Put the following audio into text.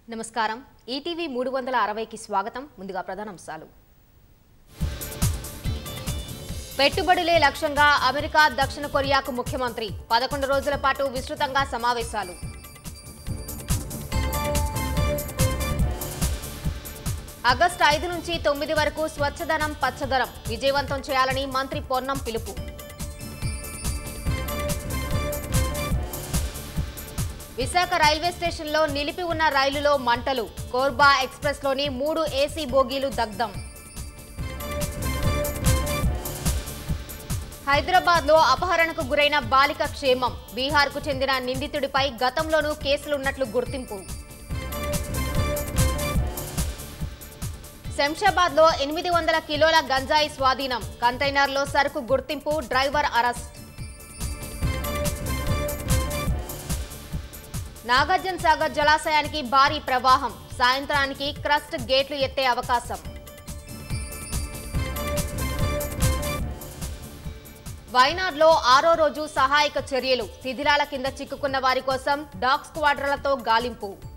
నమస్కారం ఈటీవీ మూడు వందల అరవైకి స్వాగతం ముందుగా ప్రధానాంశాలు పెట్టుబడులే లక్ష్యంగా అమెరికా దక్షిణ కొరియాకు ముఖ్యమంత్రి పదకొండు రోజుల పాటు విస్తృతంగా సమావేశాలు ఆగస్టు ఐదు నుంచి తొమ్మిది వరకు స్వచ్ఛదనం పచ్చదనం విజయవంతం చేయాలని మంత్రి పొన్నం పిలుపు విశాఖ రైల్వే స్టేషన్లో నిలిపి ఉన్న రైలులో మంటలు కోర్బా ఎక్స్ప్రెస్లోని మూడు ఏసీ బోగీలు దగ్ధం హైదరాబాద్లో అపహరణకు గురైన బాలిక క్షేమం బీహార్కు చెందిన నిందితుడిపై గతంలోనూ కేసులున్నట్లు గుర్తింపు శంషాబాద్లో ఎనిమిది వందల కిలోల గంజాయి స్వాధీనం కంటైనర్లో సరుకు గుర్తింపు డ్రైవర్ అరెస్ట్ నాగార్జున సాగర్ జలాశయానికి భారీ ప్రవాహం సాయంత్రానికి క్రస్ట్ గేట్లు ఎత్తే అవకాశం వైనాడ్లో ఆరో రోజు సహాయక చర్యలు శిథిలాల కింద చిక్కుకున్న వారి కోసం డాగ్ స్క్వాడ్రలతో గాలింపు